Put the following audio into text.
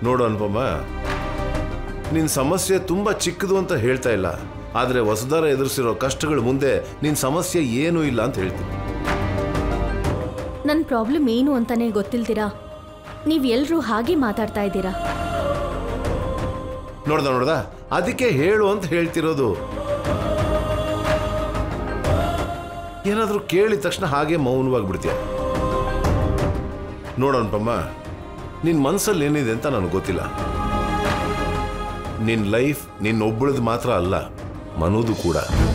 ನೋಡು ಅನುಪಮ ನಿನ್ನ ಸಮಸ್ಯೆ ತುಂಬ ಚಿಕ್ಕದು ಅಂತ ಹೇಳ್ತಾ ಇಲ್ಲ ಆದರೆ ಹೊಸದಾರ ಎದುರಿಸಿರೋ ಕಷ್ಟಗಳ ಮುಂದೆ ನಿನ್ನ ಸಮಸ್ಯೆ ಏನೂ ಇಲ್ಲ ಅಂತ ಹೇಳ್ತೀನಿ ನನ್ನ ಪ್ರಾಬ್ಲಮ್ ಏನು ಅಂತಾನೆ ಗೊತ್ತಿಲ್ದಿರಾ ನೀವು ಎಲ್ಲರೂ ಹಾಗೆ ಮಾತಾಡ್ತಾ ಇದ್ದೀರಾ ನೋಡ್ದ ನೋಡ್ದ ಅದಕ್ಕೆ ಹೇಳು ಅಂತ ಹೇಳ್ತಿರೋದು ಏನಾದರೂ ಕೇಳಿದ ತಕ್ಷಣ ಹಾಗೆ ಮೌನವಾಗಿ ಬಿಡ್ತೀಯ ನೋಡೋಣಪ್ಪಮ್ಮ ನಿನ್ನ ಮನಸ್ಸಲ್ಲಿ ಏನಿದೆ ಅಂತ ನನಗೆ ಗೊತ್ತಿಲ್ಲ ನಿನ್ನ ಲೈಫ್ ನಿನ್ನೊಬ್ಬಳದು ಮಾತ್ರ ಅಲ್ಲ ಮನೋದು ಕೂಡ